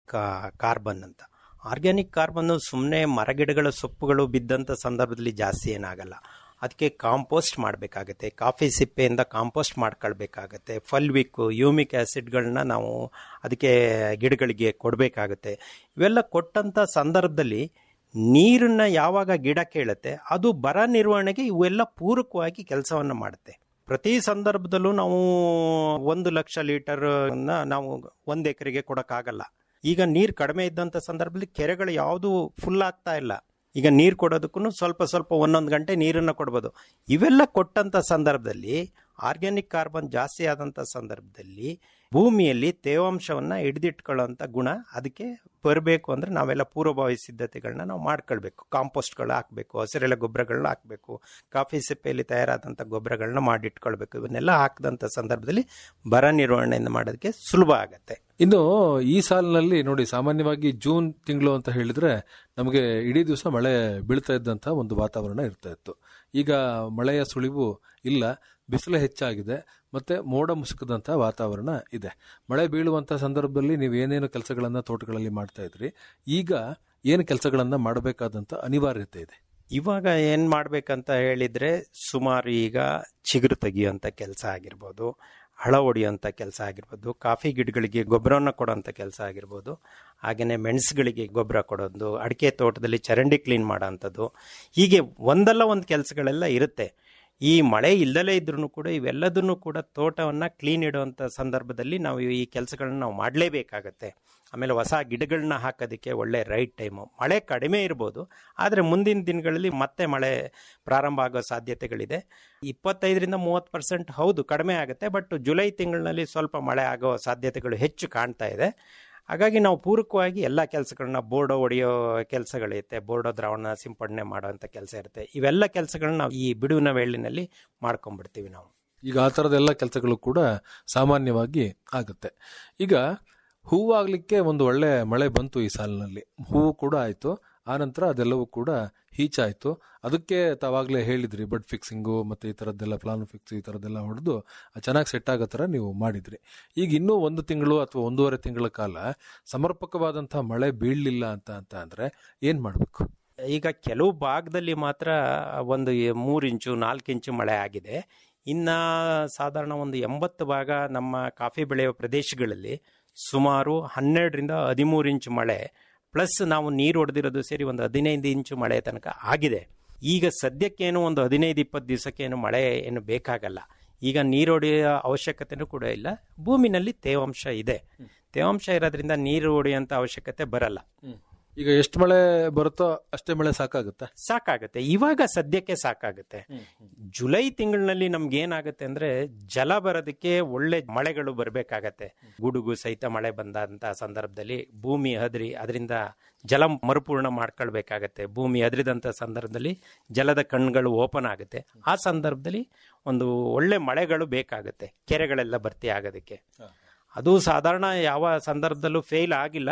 carbon ಅಂತ organic carbon ಸುಮ್ಮನೆ ಮರಗಿಡಗಳ ಸೊಪ್ಪುಗಳು ಬಿದ್ದಂಥ ಸಂದರ್ಭದಲ್ಲಿ ಜಾಸ್ತಿ ಏನಾಗಲ್ಲ ಅದಕ್ಕೆ ಕಾಂಪೋಸ್ಟ್ ಮಾಡಬೇಕಾಗತ್ತೆ ಕಾಫಿ ಸಿಪ್ಪೆಯಿಂದ ಕಾಂಪೋಸ್ಟ್ ಮಾಡ್ಕೊಳ್ಬೇಕಾಗತ್ತೆ ಫಲ್ವಿಕ್ ಯೂಮಿಕ್ ಆ್ಯಸಿಡ್ಗಳನ್ನ ನಾವು ಅದಕ್ಕೆ ಗಿಡಗಳಿಗೆ ಕೊಡಬೇಕಾಗತ್ತೆ ಇವೆಲ್ಲ ಕೊಟ್ಟಂಥ ಸಂದರ್ಭದಲ್ಲಿ ನೀರನ್ನ ಯಾವಾಗ ಗಿಡ ಕೇಳುತ್ತೆ ಅದು ಬರ ನಿರ್ವಹಣೆಗೆ ಇವೆಲ್ಲ ಪೂರಕವಾಗಿ ಕೆಲಸವನ್ನು ಮಾಡುತ್ತೆ ಪ್ರತಿ ಸಂದರ್ಭದಲ್ಲೂ ನಾವು ಒಂದು ಲಕ್ಷ ಲೀಟರ್ ನಾವು ಒಂದು ಎಕರೆಗೆ ಕೊಡೋಕ್ಕಾಗಲ್ಲ ಈಗ ನೀರು ಕಡಿಮೆ ಇದ್ದಂಥ ಸಂದರ್ಭದಲ್ಲಿ ಕೆರೆಗಳು ಯಾವುದು ಫುಲ್ ಆಗ್ತಾ ಇಲ್ಲ ಈಗ ನೀರು ಕೊಡೋದಕ್ಕೂ ಸ್ವಲ್ಪ ಸ್ವಲ್ಪ ಒಂದೊಂದು ಗಂಟೆ ನೀರನ್ನು ಕೊಡ್ಬೋದು ಇವೆಲ್ಲ ಕೊಟ್ಟಂಥ ಸಂದರ್ಭದಲ್ಲಿ ಆರ್ಗ್ಯಾನಿಕ್ ಕಾರ್ಬನ್ ಜಾಸ್ತಿ ಆದಂಥ ಸಂದರ್ಭದಲ್ಲಿ ಭೂಮಿಯಲ್ಲಿ ತೇವಾಂಶವನ್ನು ಹಿಡಿದಿಟ್ಕೊಳ್ಳೋಂಥ ಗುಣ ಅದಕ್ಕೆ ಬರಬೇಕು ಅಂದರೆ ನಾವೆಲ್ಲ ಪೂರ್ವಭಾವಿ ಸಿದ್ಧತೆಗಳನ್ನ ನಾವು ಮಾಡ್ಕೊಳ್ಬೇಕು ಕಾಂಪೋಸ್ಟ್ಗಳು ಹಾಕಬೇಕು ಹಸಿರೆಲೆ ಗೊಬ್ಬರಗಳನ್ನ ಹಾಕಬೇಕು ಕಾಫಿ ಸಿಪ್ಪೆಯಲ್ಲಿ ತಯಾರಾದಂಥ ಗೊಬ್ಬರಗಳನ್ನ ಮಾಡಿಟ್ಕೊಳ್ಬೇಕು ಇವನ್ನೆಲ್ಲ ಹಾಕಿದಂಥ ಸಂದರ್ಭದಲ್ಲಿ ಬರ ನಿರ್ವಹಣೆಯಿಂದ ಮಾಡೋದಕ್ಕೆ ಸುಲಭ ಆಗುತ್ತೆ ಇನ್ನು ಈ ಸಾಲಿನಲ್ಲಿ ನೋಡಿ ಸಾಮಾನ್ಯವಾಗಿ ಜೂನ್ ತಿಂಗಳು ಅಂತ ಹೇಳಿದ್ರೆ ನಮಗೆ ಇಡೀ ದಿವಸ ಮಳೆ ಬೀಳ್ತಾ ಇದ್ದಂತ ಒಂದು ವಾತಾವರಣ ಇರ್ತಾ ಇತ್ತು ಈಗ ಮಳೆಯ ಸುಳಿವು ಇಲ್ಲ ಬಿಸಿಲು ಹೆಚ್ಚಾಗಿದೆ ಮತ್ತೆ ಮೋಡ ಮುಸುಕದಂತ ವಾತಾವರಣ ಇದೆ ಮಳೆ ಬೀಳುವಂತ ಸಂದರ್ಭದಲ್ಲಿ ನೀವು ಏನೇನು ಕೆಲಸಗಳನ್ನ ತೋಟಗಳಲ್ಲಿ ಮಾಡ್ತಾ ಇದ್ರಿ ಈಗ ಏನು ಕೆಲಸಗಳನ್ನ ಮಾಡಬೇಕಾದಂತ ಅನಿವಾರ್ಯತೆ ಇದೆ ಇವಾಗ ಏನು ಮಾಡ್ಬೇಕಂತ ಹೇಳಿದ್ರೆ ಸುಮಾರು ಈಗ ಚಿಗುರು ತೆಗಿಯುವಂಥ ಕೆಲಸ ಆಗಿರ್ಬೋದು ಹಳ ಹೊಡೆಯುವಂಥ ಕೆಲಸ ಆಗಿರ್ಬೋದು ಕಾಫಿ ಗಿಡಗಳಿಗೆ ಗೊಬ್ಬರವನ್ನು ಕೊಡೋಂಥ ಕೆಲಸ ಆಗಿರ್ಬೋದು ಹಾಗೆಯೇ ಮೆಣಸುಗಳಿಗೆ ಗೊಬ್ಬರ ಕೊಡೋದು ಅಡಿಕೆ ತೋಟದಲ್ಲಿ ಚರಂಡಿ ಕ್ಲೀನ್ ಮಾಡೋಂಥದ್ದು ಹೀಗೆ ಒಂದಲ್ಲ ಒಂದು ಕೆಲಸಗಳೆಲ್ಲ ಇರುತ್ತೆ ಈ ಮಳೆ ಇಲ್ಲದಲೇ ಇದ್ರೂ ಕೂಡ ಇವೆಲ್ಲದನ್ನು ಕೂಡ ತೋಟವನ್ನು ಕ್ಲೀನ್ ಇಡುವಂಥ ಸಂದರ್ಭದಲ್ಲಿ ನಾವು ಈ ಕೆಲಸಗಳನ್ನ ನಾವು ಮಾಡಲೇಬೇಕಾಗತ್ತೆ ಆಮೇಲೆ ಹೊಸ ಗಿಡಗಳನ್ನ ಹಾಕೋದಕ್ಕೆ ಒಳ್ಳೆ ರೈಟ್ ಟೈಮು ಮಳೆ ಕಡಿಮೆ ಇರ್ಬೋದು ಆದರೆ ಮುಂದಿನ ದಿನಗಳಲ್ಲಿ ಮತ್ತೆ ಮಳೆ ಪ್ರಾರಂಭ ಆಗೋ ಸಾಧ್ಯತೆಗಳಿದೆ ಇಪ್ಪತ್ತೈದರಿಂದ ಮೂವತ್ತು ಪರ್ಸೆಂಟ್ ಹೌದು ಕಡಿಮೆ ಆಗುತ್ತೆ ಬಟ್ ಜುಲೈ ತಿಂಗಳಿನಲ್ಲಿ ಸ್ವಲ್ಪ ಮಳೆ ಆಗೋ ಸಾಧ್ಯತೆಗಳು ಹೆಚ್ಚು ಕಾಣ್ತಾ ಇದೆ ಹಾಗಾಗಿ ನಾವು ಪೂರಕವಾಗಿ ಎಲ್ಲ ಕೆಲಸಗಳನ್ನ ಬೋರ್ಡೋ ಹೊಡೆಯೋ ಕೆಲಸಗಳಿರುತ್ತೆ ಬೋರ್ಡೋ ದ್ರಾವಣ ಸಿಂಪಡಣೆ ಮಾಡುವಂಥ ಕೆಲಸ ಇರುತ್ತೆ ಇವೆಲ್ಲ ಕೆಲಸಗಳನ್ನ ನಾವು ಈ ಬಿಡುವಿನ ವೇಳಿನಲ್ಲಿ ಮಾಡ್ಕೊಂಡ್ಬಿಡ್ತೀವಿ ನಾವು ಈಗ ಆ ಥರದ ಎಲ್ಲ ಕೆಲಸಗಳು ಕೂಡ ಸಾಮಾನ್ಯವಾಗಿ ಆಗುತ್ತೆ ಈಗ ಹೂವಾಗ್ಲಿಕ್ಕೆ ಒಂದು ಒಳ್ಳೆ ಮಳೆ ಬಂತು ಈ ಸಾಲಿನಲ್ಲಿ ಹೂವು ಕೂಡ ಆಯ್ತು ಆನಂತರ ಅದೆಲ್ಲವೂ ಕೂಡ ಹೀಚಾಯ್ತು ಅದಕ್ಕೆ ತಾವಾಗಲೇ ಹೇಳಿದ್ರಿ ಬಡ್ ಫಿಕ್ಸಿಂಗು ಮತ್ತೆ ಈ ಥರದ್ದೆಲ್ಲ ಪ್ಲಾನ್ ಫಿಕ್ಸ್ ಈ ಥರದ್ದೆಲ್ಲ ಹೊಡೆದು ಚೆನ್ನಾಗಿ ಸೆಟ್ ಆಗೋ ಥರ ನೀವು ಮಾಡಿದ್ರಿ ಈಗ ಇನ್ನೂ ಒಂದು ತಿಂಗಳು ಅಥವಾ ಒಂದೂವರೆ ತಿಂಗಳ ಕಾಲ ಸಮರ್ಪಕವಾದಂಥ ಮಳೆ ಬೀಳಲಿಲ್ಲ ಅಂತ ಅಂತ ಅಂದರೆ ಏನು ಮಾಡಬೇಕು ಈಗ ಕೆಲವು ಭಾಗದಲ್ಲಿ ಮಾತ್ರ ಒಂದು ಮೂರು ಇಂಚು ನಾಲ್ಕು ಇಂಚು ಮಳೆ ಆಗಿದೆ ಇನ್ನು ಸಾಧಾರಣ ಒಂದು ಎಂಬತ್ತು ಭಾಗ ನಮ್ಮ ಕಾಫಿ ಬೆಳೆಯುವ ಪ್ರದೇಶಗಳಲ್ಲಿ ಸುಮಾರು ಹನ್ನೆರಡರಿಂದ ಹದಿಮೂರು ಇಂಚು ಮಳೆ ಪ್ಲಸ್ ನಾವು ನೀರು ಹೊಡೆದಿರೋದು ಸೇರಿ ಒಂದು ಹದಿನೈದು ಇಂಚು ಮಳೆ ತನಕ ಆಗಿದೆ ಈಗ ಸದ್ಯಕ್ಕೇನು ಒಂದು ಹದಿನೈದು ಇಪ್ಪತ್ತು ದಿವಸಕ್ಕೇನು ಮಳೆ ಏನು ಬೇಕಾಗಲ್ಲ ಈಗ ನೀರು ಹೊಡೆಯೋ ಅವಶ್ಯಕತೆನೂ ಕೂಡ ಇಲ್ಲ ಭೂಮಿನಲ್ಲಿ ತೇವಾಂಶ ಇದೆ ತೇವಾಂಶ ಇರೋದ್ರಿಂದ ನೀರು ಹೊಡೆಯುವಂಥ ಅವಶ್ಯಕತೆ ಬರಲ್ಲ ಈಗ ಎಷ್ಟು ಮಳೆ ಬರುತ್ತೋ ಅಷ್ಟೇ ಮಳೆ ಸಾಕಾಗುತ್ತಾ ಸಾಕಾಗುತ್ತೆ ಇವಾಗ ಸದ್ಯಕ್ಕೆ ಸಾಕಾಗುತ್ತೆ ಜುಲೈ ತಿಂಗಳಿನಲ್ಲಿ ನಮ್ಗೆ ಏನಾಗುತ್ತೆ ಅಂದ್ರೆ ಜಲ ಬರೋದಕ್ಕೆ ಒಳ್ಳೆ ಮಳೆಗಳು ಬರಬೇಕಾಗತ್ತೆ ಗುಡುಗು ಸಹಿತ ಮಳೆ ಬಂದಂತ ಸಂದರ್ಭದಲ್ಲಿ ಭೂಮಿ ಹದ್ರಿ ಅದರಿಂದ ಜಲ ಮರುಪೂರ್ಣ ಮಾಡ್ಕೊಳ್ಬೇಕಾಗತ್ತೆ ಭೂಮಿ ಹದ್ರಿದಂಥ ಸಂದರ್ಭದಲ್ಲಿ ಜಲದ ಕಣ್ಗಳು ಓಪನ್ ಆಗುತ್ತೆ ಆ ಸಂದರ್ಭದಲ್ಲಿ ಒಂದು ಒಳ್ಳೆ ಮಳೆಗಳು ಬೇಕಾಗುತ್ತೆ ಕೆರೆಗಳೆಲ್ಲ ಭರ್ತಿ ಆಗೋದಕ್ಕೆ ಅದು ಸಾಧಾರಣ ಯಾವ ಸಂದರ್ಭದಲ್ಲೂ ಫೇಲ್ ಆಗಿಲ್ಲ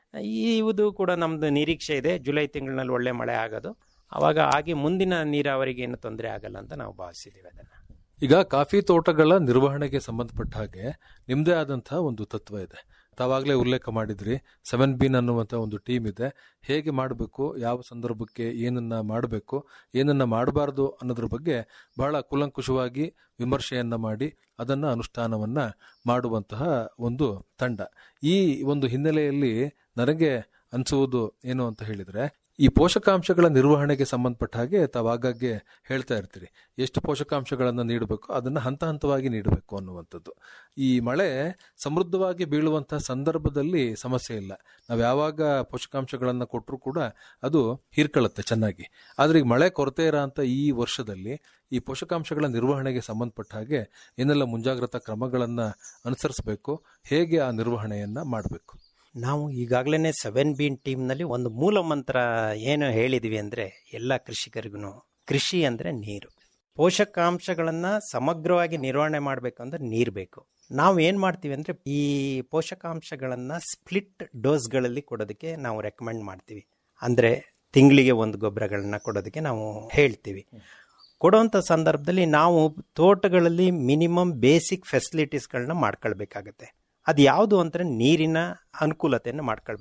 ಇದು ಕೂಡ ನಮ್ದು ನಿರೀಕ್ಷೆ ಇದೆ ಜುಲೈ ತಿಂಗಳಿನಲ್ಲಿ ಒಳ್ಳೆ ಮಳೆ ಆಗೋದು ಅವಾಗ ಆಗಿ ಮುಂದಿನ ನೀರಾವರಿಗೆ ಏನು ತೊಂದರೆ ಆಗಲ್ಲ ಅಂತ ನಾವು ಭಾವಿಸಿದ್ದೀವಿ ಅದನ್ನ ಈಗ ಕಾಫಿ ತೋಟಗಳ ನಿರ್ವಹಣೆಗೆ ಸಂಬಂಧಪಟ್ಟ ಹಾಗೆ ನಿಮ್ದೇ ಆದಂತಹ ಒಂದು ತತ್ವ ಇದೆ ತಾವಾಗಲೇ ಉಲ್ಲೇಖ ಮಾಡಿದ್ರಿ ಸೆವೆನ್ ಬಿನ್ ಅನ್ನುವಂಥ ಒಂದು ಟೀಮ್ ಇದೆ ಹೇಗೆ ಮಾಡಬೇಕು ಯಾವ ಸಂದರ್ಭಕ್ಕೆ ಏನನ್ನ ಮಾಡಬೇಕು ಏನನ್ನ ಮಾಡಬಾರ್ದು ಅನ್ನೋದ್ರ ಬಗ್ಗೆ ಬಹಳ ಕೂಲಂಕುಷವಾಗಿ ವಿಮರ್ಶೆಯನ್ನ ಮಾಡಿ ಅದನ್ನ ಅನುಷ್ಠಾನವನ್ನ ಮಾಡುವಂತಹ ಒಂದು ತಂಡ ಈ ಒಂದು ಹಿನ್ನೆಲೆಯಲ್ಲಿ ನನಗೆ ಅನಿಸುವುದು ಏನು ಅಂತ ಹೇಳಿದ್ರೆ ಈ ಪೋಷಕಾಂಶಗಳ ನಿರ್ವಹಣೆಗೆ ಸಂಬಂಧಪಟ್ಟ ಹಾಗೆ ತಾವು ಆಗಾಗ್ಗೆ ಹೇಳ್ತಾ ಇರ್ತೀರಿ ಎಷ್ಟು ಪೋಷಕಾಂಶಗಳನ್ನು ನೀಡಬೇಕು ಅದನ್ನು ಹಂತ ಹಂತವಾಗಿ ನೀಡಬೇಕು ಅನ್ನುವಂಥದ್ದು ಈ ಮಳೆ ಸಮೃದ್ಧವಾಗಿ ಬೀಳುವಂತಹ ಸಂದರ್ಭದಲ್ಲಿ ಸಮಸ್ಯೆ ಇಲ್ಲ ನಾವು ಯಾವಾಗ ಪೋಷಕಾಂಶಗಳನ್ನು ಕೊಟ್ಟರು ಕೂಡ ಅದು ಹೀರ್ಕೊಳ್ಳುತ್ತೆ ಚೆನ್ನಾಗಿ ಆದರೆ ಈಗ ಮಳೆ ಕೊರತೆ ಇರೋ ಅಂತ ಈ ವರ್ಷದಲ್ಲಿ ಈ ಪೋಷಕಾಂಶಗಳ ನಿರ್ವಹಣೆಗೆ ಸಂಬಂಧಪಟ್ಟ ಹಾಗೆ ಏನೆಲ್ಲ ಮುಂಜಾಗ್ರತಾ ಕ್ರಮಗಳನ್ನು ಅನುಸರಿಸಬೇಕು ಹೇಗೆ ಆ ನಿರ್ವಹಣೆಯನ್ನ ಮಾಡಬೇಕು ನಾವು ಈಗಾಗಲೇ ಸೆವೆನ್ ಬೀನ್ ಟೀಮ್ನಲ್ಲಿ ಒಂದು ಮೂಲ ಮಂತ್ರ ಏನು ಹೇಳಿದ್ವಿ ಅಂದರೆ ಎಲ್ಲ ಕೃಷಿಕರಿಗೂ ಕೃಷಿ ಅಂದರೆ ನೀರು ಪೋಷಕಾಂಶಗಳನ್ನು ಸಮಗ್ರವಾಗಿ ನಿರ್ವಹಣೆ ಮಾಡಬೇಕಂದ್ರೆ ನೀರು ಬೇಕು ನಾವು ಏನು ಮಾಡ್ತೀವಿ ಅಂದರೆ ಈ ಪೋಷಕಾಂಶಗಳನ್ನು ಸ್ಪ್ಲಿಟ್ ಡೋಸ್ಗಳಲ್ಲಿ ಕೊಡೋದಕ್ಕೆ ನಾವು ರೆಕಮೆಂಡ್ ಮಾಡ್ತೀವಿ ಅಂದರೆ ತಿಂಗಳಿಗೆ ಒಂದು ಗೊಬ್ಬರಗಳನ್ನ ಕೊಡೋದಕ್ಕೆ ನಾವು ಹೇಳ್ತೀವಿ ಕೊಡುವಂಥ ಸಂದರ್ಭದಲ್ಲಿ ನಾವು ತೋಟಗಳಲ್ಲಿ ಮಿನಿಮಮ್ ಬೇಸಿಕ್ ಫೆಸಿಲಿಟೀಸ್ಗಳನ್ನ ಮಾಡ್ಕೊಳ್ಬೇಕಾಗತ್ತೆ ಅದು ಯಾವುದು ಅಂದರೆ ನೀರಿನ ಅನುಕೂಲತೆಯನ್ನು ಮಾಡ್ಕೊಳ್ಬೇಕು